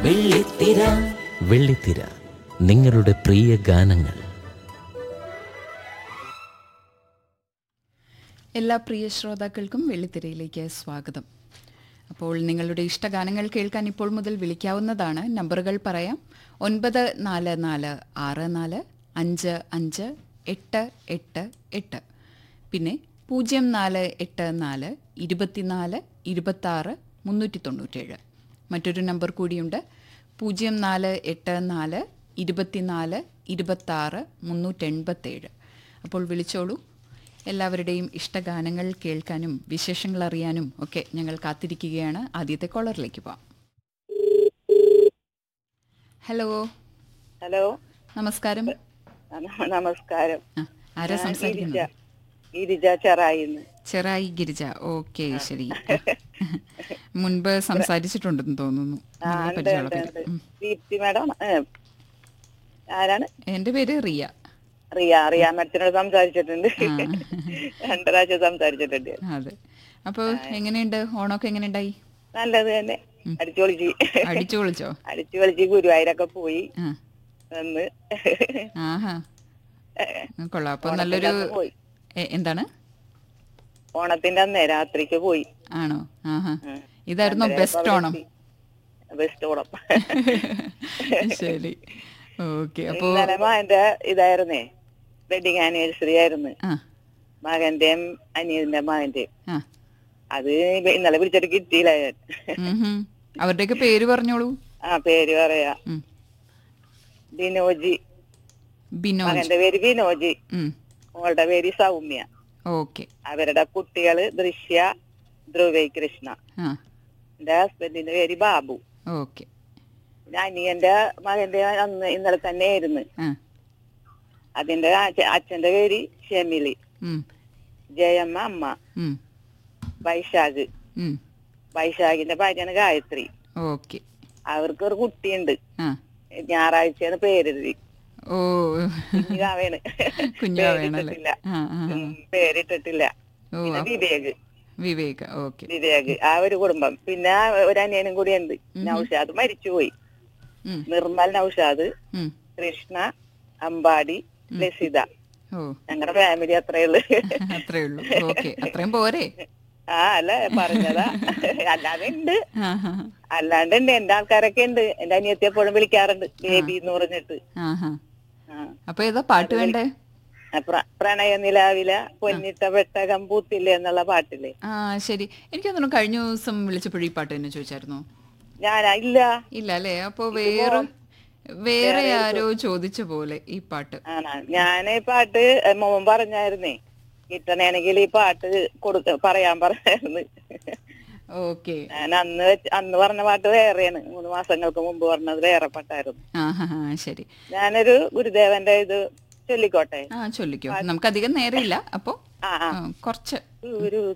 വെള്ളിത്തിര വെള്ളിത്തിര നിങ്ങളുടെ പ്രിയ ഗാനങ്ങൾ എല്ലാ പ്രിയ ശ്രോതാക്കൾക്കും വെള്ളിത്തിരയിലേക്ക് സ്വാഗതം അപ്പോൾ നിങ്ങളുടെ ഇഷ്ടഗാനങ്ങൾ കേൾക്കാൻ ഇപ്പോൾ മുതൽ വിളിക്കാവുന്നതാണ് നമ്പറുകൾ പറയാം ഒൻപത് നാല് നാല് ആറ് നാല് അഞ്ച് അഞ്ച് എട്ട് എട്ട് എട്ട് പിന്നെ പൂജ്യം നാല് എട്ട് നാല് ഇരുപത്തിനാല് ഇരുപത്താറ് മുന്നൂറ്റി തൊണ്ണൂറ്റേഴ് മറ്റൊരു നമ്പർ കൂടിയുണ്ട് പൂജ്യം നാല് എട്ട് നാല് ഇരുപത്തിനാല് ഇരുപത്താറ് മുന്നൂറ്റെൺപത്തേഴ് അപ്പോൾ വിളിച്ചോളൂ എല്ലാവരുടെയും ഇഷ്ടഗാനങ്ങൾ കേൾക്കാനും വിശേഷങ്ങൾ അറിയാനും ഒക്കെ ഞങ്ങൾ കാത്തിരിക്കുകയാണ് ആദ്യത്തെ കോളറിലേക്ക് പോവാം ഹലോ ഹലോ നമസ്കാരം നമ- നമസ്കാരം ആ, ആരാ ഞാൻ സംസാരിക്കുന്നത് ഗിരിജ ഗിരിജ ചെറായിന്ന് ചെറായി ഗിരിജ ഓക്കെ ശരി മുൻപ് സംസാരിച്ചിട്ടുണ്ടെന്ന് തോന്നുന്നു ആ, നല്ല ഉണ്ട്, പരിചയമുള്ള ഉണ്ട്, പേര് ഉണ്ട്. ഉം. ദീപ്തി മാഡം ഏ, ആരാണ് എൻ്റെ പേര് റിയ റിയ റിയ മാഡത്തിനോട് സംസാരിച്ചിട്ടുണ്ട് ആ. രണ്ടു പ്രാവശ്യം സംസാരിച്ചിട്ടുണ്ട് അതെ അപ്പോൾ എങ്ങനെയുണ്ട് ഓണമൊക്കെ എങ്ങനെയുണ്ടായി നല്ലത് തന്നെ അടിച്ചു പൊളിച്ച് അടിച്ചു പൊളിച്ചോ അടിച്ചു പൊളിച്ച് ഗുരുവായൂരൊക്കെ പോയി ആ എന്ന് ആഹാ കൊള്ളാം അപ്പൊ ഓണത്തിന്റെ നല്ലൊരു അന്ന് പോയി എ- എന്താണ് ഓണത്തിന്റെ അന്നേ രാത്രിക്ക് പോയി ആണോ ആഹാ ഇതായിരുന്നു ബെസ്റ്റ് ഓണം ബെസ്റ്റ് ഓണം ശരി ഓക്കെ അപ്പോ ഇന്നലെ മകന്റെ ഇതായിരുന്നേ വെഡിങ് ആനിവേഴ്സറി ആയിരുന്നു ആ മകന്റെയും അനിയന്റെ മകന്റെയും ആ അത് ഇന്നലെ വിളിച്ചിട്ട് കിട്ടിയില്ല ഞാൻ. ഉം ഹും. അവരുടെയൊക്കെ പേര് പറഞ്ഞോളൂ ആ പേര് പറയാ ഉം. ബിനോജി ബിനോജ് മകന്റെ പേര് ബിനോജി ഉം മോളുടെ പേര് സൗമ്യ ഓക്കെ അവരുടെ കുട്ടികള് ദൃശ്യ ധ്രുവൈ കൃഷ്ണ ആ എന്റെ ഹസ്ബൻഡിന്റെ പേര് ബാബു ഓക്കെ പിന്നെ അനിയന്റെ മകന്റെ അന്ന് ഇന്നലെ തന്നെ ആയിരുന്നു ആ അതിന്റെ അച്ഛ- അച്ഛന്റെ പേര് ഷെമിലി ഉം ജയമ്മ അമ്മ ഉം വൈശാഖ് ഉം വൈശാഖിന്റെ ഭാര്യയാണ് ഗായത്രി ഓക്കെ അവർക്ക് ഒരു കുട്ടിയുണ്ട് ആ ഞായറാഴ്ചയാണ് പേരെഴുതി ഓ കുഞ്ഞാവേണ് കുഞ്ഞാവേണല്ലേ പേരിട്ടിട്ടില്ല ആ ആ ആ. ഉം, പേരിട്ടിട്ടില്ല ഓ പിന്നെ അപ്പ- വിവേക് വിവേക് ഓക്കെ വിവേക് ആ ഒരു കുടുംബം പിന്നെ ഒരു അനിയനും കൂടി ഉണ്ട് നൌഷാദ് മരിച്ചുപോയി ഉം നിർമ്മൽ നൌഷാദ് ഉം കൃഷ്ണ അമ്പാടി ലസിത ഓ ഞങ്ങളുടെ ഫാമിലി അത്രേ ഉള്ളു അത്രേ ഉള്ളൂ ഓക്കെ അത്രയും പോരെ ആ അല്ല പറഞ്ഞതാ അല്ലാതെ ഉണ്ട് ആ ഹാ അല്ലാണ്ട് ഉണ്ട് എന്റെ ആൾക്കാരൊക്കെ ഉണ്ട് എന്റെ അനിയത്തി എപ്പോഴും വിളിക്കാറുണ്ട് ബേബി എന്ന് പറഞ്ഞിട്ട് ആ ഹാ ആ അപ്പൊ ഏതാ പാട്ട് വേണ്ടേ ആ, പ്ര- പ്രണയ നിലാവില പൊന്നിട്ട പെട്ടകം പൂത്തില്ലേ എന്നുള്ള പാട്ടില്ലേ ആ ശരി എനിക്ക് തോന്നുന്നു കഴിഞ്ഞ ദിവസം വിളിച്ചപ്പോഴും ഈ പാട്ട് തന്നെ ചോദിച്ചായിരുന്നോ ഞാനാ ഇല്ല ഇല്ല അല്ലേ അപ്പൊ വേറെ വേറെ ആരോ ചോദിച്ച പോലെ ഈ പാട്ട് ആണാ ഞാൻ ഈ പാട്ട് മോൻ പറഞ്ഞായിരുന്നേ കിട്ടണമെങ്കിൽ ഈ പാട്ട് കൊടുക്ക പറയാൻ പറഞ്ഞായിരുന്നു ഓക്കെ ഞാൻ അന്ന് വെച്ച് അന്ന് പറഞ്ഞ പാട്ട് വേറെയാണ് മൂന്ന് മാസങ്ങൾക്ക് മുമ്പ് പറഞ്ഞത് വേറെ പാട്ടായിരുന്നു ആ ഹാ ഹാ ശരി ഞാനൊരു ഗുരുദേവന്റെ ഇത് ചൊല്ലിക്കോട്ടെ ആ ചൊല്ലിക്കോ നമുക്ക് അധികം നേരമില്ല അപ്പോ ആ ആ ആ, കുറച്ച് ഗുരു